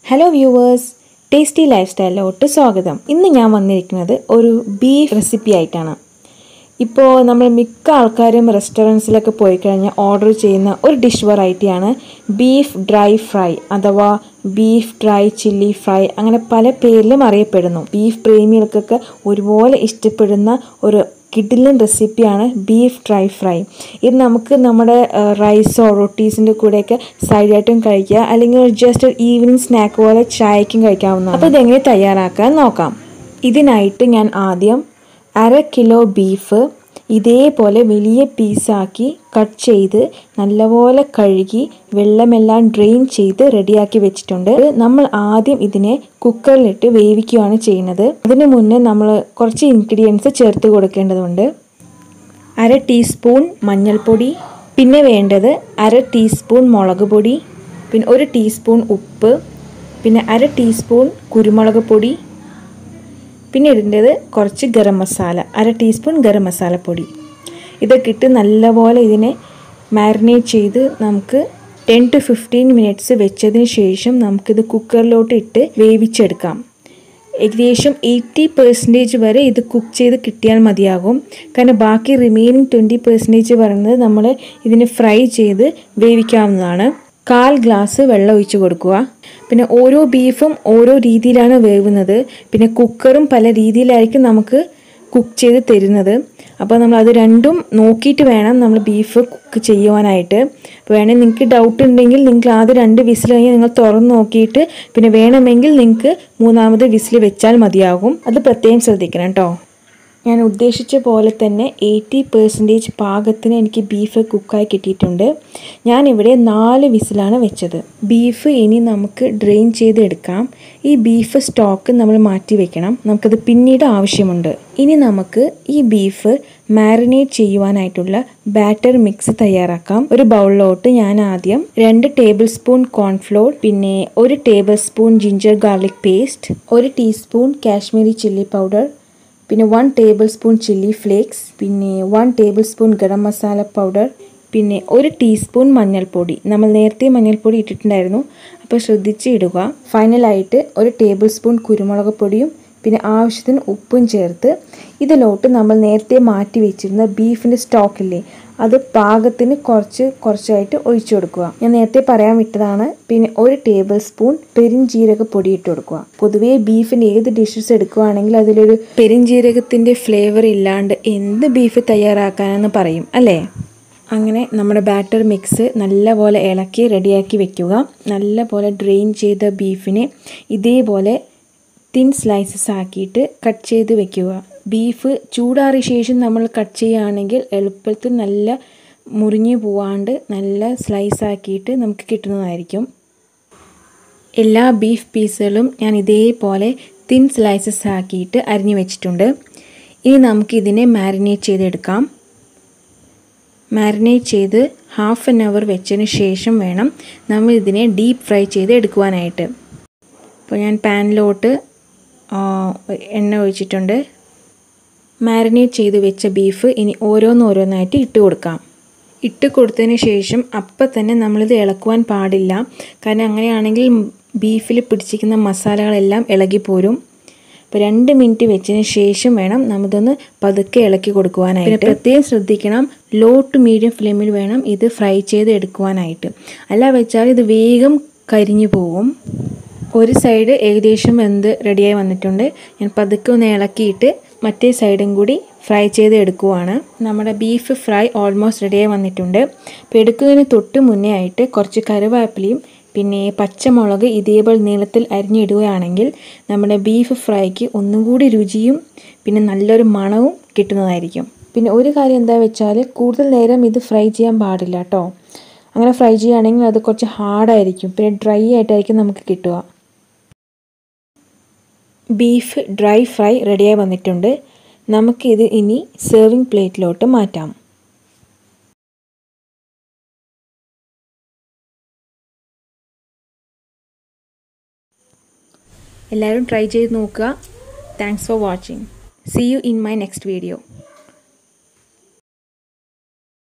hello viewers tasty life സ്റ്റൈലിലോട്ട് സ്വാഗതം ഇന്ന് ഞാൻ വന്നിരിക്കുന്നത് ഒരു ബീഫ് റെസിപ്പി ആയിട്ടാണ് ഇപ്പോൾ നമ്മൾ മിക്ക ആൾക്കാരും റെസ്റ്റോറൻറ്റ്സിലൊക്കെ പോയി കഴിഞ്ഞാൽ ഓർഡർ ചെയ്യുന്ന ഒരു ഡിഷ് വെറൈറ്റിയാണ് ബീഫ് ഡ്രൈ ഫ്രൈ അഥവാ ബീഫ് ഡ്രൈ ചില്ലി ഫ്രൈ അങ്ങനെ പല പേരിലും അറിയപ്പെടുന്നു ബീഫ് പ്രേമികൾക്കൊക്കെ ഒരുപോലെ ഇഷ്ടപ്പെടുന്ന ഒരു കിഡിലൻ റെസിപ്പിയാണ് ബീഫ് ഡ്രൈ ഫ്രൈ ഇത് നമുക്ക് നമ്മുടെ റൈസോ റൊട്ടീസിൻ്റെ കൂടെയൊക്കെ സൈഡായിട്ടും കഴിക്കുക അല്ലെങ്കിൽ ജസ്റ്റ് ഒരു ഈവനിങ് സ്നാക്ക് പോലെ ചായക്കും കഴിക്കാവുന്നതാണ് അപ്പോൾ ഇതെങ്ങനെ തയ്യാറാക്കാൻ നോക്കാം ഇതിനായിട്ട് ഞാൻ ആദ്യം അര കിലോ ബീഫ് ഇതേപോലെ വലിയ പീസാക്കി കട്ട് ചെയ്ത് നല്ലപോലെ കഴുകി വെള്ളമെല്ലാം ഡ്രെയിൻ ചെയ്ത് റെഡിയാക്കി വെച്ചിട്ടുണ്ട് നമ്മൾ ആദ്യം ഇതിനെ കുക്കറിലിട്ട് വേവിക്കുകയാണ് ചെയ്യുന്നത് അതിനു മുന്നേ നമ്മൾ കുറച്ച് ഇൻഗ്രീഡിയൻസ് ചേർത്ത് കൊടുക്കേണ്ടതുണ്ട് അര ടീസ്പൂൺ മഞ്ഞൾപ്പൊടി പിന്നെ വേണ്ടത് അര ടീസ്പൂൺ മുളക് പൊടി പിന്നെ ഒരു ടീസ്പൂൺ ഉപ്പ് പിന്നെ അര ടീസ്പൂൺ കുരുമുളക് പൊടി പിന്നെ ഇടേണ്ടത് കുറച്ച് ഗരം മസാല അര ടീസ്പൂൺ ഗരം മസാലപ്പൊടി ഇതൊക്കെ ഇട്ട് നല്ലപോലെ ഇതിനെ മാരിനേറ്റ് ചെയ്ത് നമുക്ക് ടെൻ ടു ഫിഫ്റ്റീൻ മിനിറ്റ്സ് വെച്ചതിന് ശേഷം നമുക്കിത് കുക്കറിലോട്ട് ഇട്ട് വേവിച്ചെടുക്കാം ഏകദേശം എയ്റ്റി പെർസെൻറ്റേജ് വരെ ഇത് കുക്ക് ചെയ്ത് കിട്ടിയാൽ മതിയാകും കാരണം ബാക്കി റിമൈനിങ് ട്വൻറ്റി പെർസെൻറ്റേജ് പറയുന്നത് നമ്മൾ ഇതിനെ ഫ്രൈ ചെയ്ത് വേവിക്കാവുന്നതാണ് കാൽ ഗ്ലാസ് വെള്ളം ഒഴിച്ച് കൊടുക്കുക പിന്നെ ഓരോ ബീഫും ഓരോ രീതിയിലാണ് വേവുന്നത് പിന്നെ കുക്കറും പല രീതിയിലായിരിക്കും നമുക്ക് കുക്ക് ചെയ്ത് തരുന്നത് അപ്പോൾ നമ്മൾ അത് രണ്ടും നോക്കിയിട്ട് വേണം നമ്മൾ ബീഫ് കുക്ക് ചെയ്യുവാനായിട്ട് അപ്പോൾ വേണമെങ്കിൽ നിങ്ങൾക്ക് ഡൗട്ട് ഉണ്ടെങ്കിൽ നിങ്ങൾക്ക് ആദ്യം രണ്ട് വിസിൽ കഴിഞ്ഞ് നിങ്ങൾ തുറന്ന് നോക്കിയിട്ട് പിന്നെ വേണമെങ്കിൽ നിങ്ങൾക്ക് മൂന്നാമത് വിസിൽ വെച്ചാൽ മതിയാകും അത് പ്രത്യേകം ശ്രദ്ധിക്കണം കേട്ടോ ഞാൻ ഉദ്ദേശിച്ച പോലെ തന്നെ എയ്റ്റി പെർസെൻറ്റേജ് പാകത്തിന് എനിക്ക് ബീഫ് കുക്കായി കിട്ടിയിട്ടുണ്ട് ഞാനിവിടെ നാല് വിസിലാണ് വെച്ചത് ബീഫ് ഇനി നമുക്ക് ഡ്രെയിൻ ചെയ്തെടുക്കാം ഈ ബീഫ് സ്റ്റോക്ക് നമ്മൾ മാറ്റി വെക്കണം നമുക്കത് പിന്നീട് ആവശ്യമുണ്ട് ഇനി നമുക്ക് ഈ ബീഫ് മാരിനേറ്റ് ചെയ്യുവാനായിട്ടുള്ള ബാറ്റർ മിക്സ് തയ്യാറാക്കാം ഒരു ബൗളിലോട്ട് ഞാൻ ആദ്യം രണ്ട് ടേബിൾ സ്പൂൺ കോൺഫ്ലോർ പിന്നെ ഒരു tablespoon ginger garlic paste ഒരു ടീസ്പൂൺ കാശ്മീരി ചില്ലി പൗഡർ പിന്നെ one tablespoon chilli flakes പിന്നെ one tablespoon garam masala powder പിന്നെ ഒരു ടീസ്പൂൺ മഞ്ഞൾപ്പൊടി നമ്മൾ നേരത്തെ മഞ്ഞൾപ്പൊടി ഇട്ടിട്ടുണ്ടായിരുന്നു അപ്പോൾ ശ്രദ്ധിച്ച് ഇടുക ഫൈനലായിട്ട് ഒരു ടേബിൾ സ്പൂൺ കുരുമുളക് പൊടിയും പിന്നെ ആവശ്യത്തിന് ഉപ്പും ചേർത്ത് ഇതിലോട്ട് നമ്മൾ നേരത്തെ മാറ്റി വെച്ചിരുന്ന ബീഫിൻ്റെ സ്റ്റോക്കില്ലേ അത് പാകത്തിന് കുറച്ച് കുറച്ചായിട്ട് ഒഴിച്ചു കൊടുക്കുക ഞാൻ നേരത്തെ പറയാൻ വിട്ടതാണ് പിന്നെ ഒരു ടേബിൾ സ്പൂൺ പെരിഞ്ജീരക പൊടി ഇട്ട് കൊടുക്കുക പൊതുവേ ബീഫിന് ഏത് ഡിഷസ് എടുക്കുകയാണെങ്കിൽ അതിലൊരു പെരിഞ്ജീരകത്തിൻ്റെ ഫ്ലേവർ ഇല്ലാണ്ട് എന്ത് ബീഫ് തയ്യാറാക്കാനെന്ന് പറയും അല്ലേ അങ്ങനെ നമ്മുടെ ബാറ്റർ മിക്സ് നല്ലപോലെ ഇളക്കി റെഡിയാക്കി വെക്കുക നല്ലപോലെ ഡ്രെയിൻ ചെയ്ത ബീഫിനെ ഇതേപോലെ തിൻ സ്ലൈസസ് ആക്കിയിട്ട് കട്ട് ചെയ്ത് വെക്കുക ബീഫ് ചൂടാറിയ ശേഷം നമ്മൾ കട്ട് ചെയ്യുകയാണെങ്കിൽ എളുപ്പത്തിൽ നല്ല മുറിഞ്ഞു പോവാണ്ട് നല്ല സ്ലൈസ് ആക്കിയിട്ട് നമുക്ക് കിട്ടുന്നതായിരിക്കും എല്ലാ ബീഫ് പീസുകളും ഞാൻ ഇതേപോലെ തിൻ സ്ലൈസസ് ആക്കിയിട്ട് അരിഞ്ഞു വെച്ചിട്ടുണ്ട് ഇനി നമുക്കിതിനെ മാരിനേറ്റ് ചെയ്തെടുക്കാം മാരിനേറ്റ് ചെയ്ത് ഹാഫ് ആൻ അവർ വെച്ചതിന് ശേഷം വേണം നമ്മൾ ഇതിനെ ഡീപ്പ് ഫ്രൈ ചെയ്ത് എടുക്കുവാനായിട്ട് അപ്പോൾ ഞാൻ പാനിലോട്ട് എണ്ണ ഒഴിച്ചിട്ടുണ്ട് മാരിനേറ്റ് ചെയ്ത് വെച്ച ബീഫ് ഇനി ഓരോന്നോരോന്നായിട്ട് ഇട്ട് കൊടുക്കാം ഇട്ട് കൊടുത്തതിന് ശേഷം അപ്പം തന്നെ നമ്മളിത് ഇളക്കുവാൻ പാടില്ല കാരണം അങ്ങനെയാണെങ്കിൽ ബീഫിൽ പിടിച്ചിരിക്കുന്ന മസാലകളെല്ലാം ഇളകിപ്പോരും അപ്പോൾ രണ്ട് മിനിറ്റ് വെച്ചതിന് ശേഷം വേണം നമ്മളിതൊന്ന് പതുക്കെ ഇളക്കി കൊടുക്കുവാനായിട്ട് പിന്നെ പ്രത്യേകം ശ്രദ്ധിക്കണം ലോ ടു മീഡിയം ഫ്ലെയിമിൽ വേണം ഇത് ഫ്രൈ ചെയ്ത് എടുക്കുവാനായിട്ട് അല്ല വെച്ചാൽ ഇത് വേഗം കരിഞ്ഞു പോകും ഒരു സൈഡ് ഏകദേശം വെന്ത് റെഡിയായി വന്നിട്ടുണ്ട് ഞാൻ പതുക്കെ ഒന്ന് ഇളക്കിയിട്ട് മറ്റേ സൈഡും കൂടി ഫ്രൈ ചെയ്ത് എടുക്കുവാണ് നമ്മുടെ ബീഫ് ഫ്രൈ ഓൾമോസ്റ്റ് റെഡിയായി വന്നിട്ടുണ്ട് അപ്പോൾ എടുക്കുന്നതിന് തൊട്ട് മുന്നേ ആയിട്ട് കുറച്ച് കരുവേപ്പിലയും പിന്നെ പച്ചമുളക് ഇതേപോലെ നീളത്തിൽ അരിഞ്ഞിടുകയാണെങ്കിൽ നമ്മുടെ ബീഫ് ഫ്രൈക്ക് ഒന്നും കൂടി രുചിയും പിന്നെ നല്ലൊരു മണവും കിട്ടുന്നതായിരിക്കും പിന്നെ ഒരു കാര്യം എന്താ വെച്ചാൽ കൂടുതൽ നേരം ഇത് ഫ്രൈ ചെയ്യാൻ പാടില്ല കേട്ടോ അങ്ങനെ ഫ്രൈ ചെയ്യുകയാണെങ്കിൽ അത് കുറച്ച് ഹാർഡായിരിക്കും പിന്നെ ഡ്രൈ ആയിട്ടായിരിക്കും നമുക്ക് കിട്ടുക ബീഫ് ഡ്രൈ ഫ്രൈ റെഡിയായി വന്നിട്ടുണ്ട് നമുക്കിത് ഇനി സെർവിങ് പ്ലേറ്റിലോട്ട് മാറ്റാം എല്ലാവരും ട്രൈ ചെയ്ത് നോക്കുക thanks for watching see you in my next video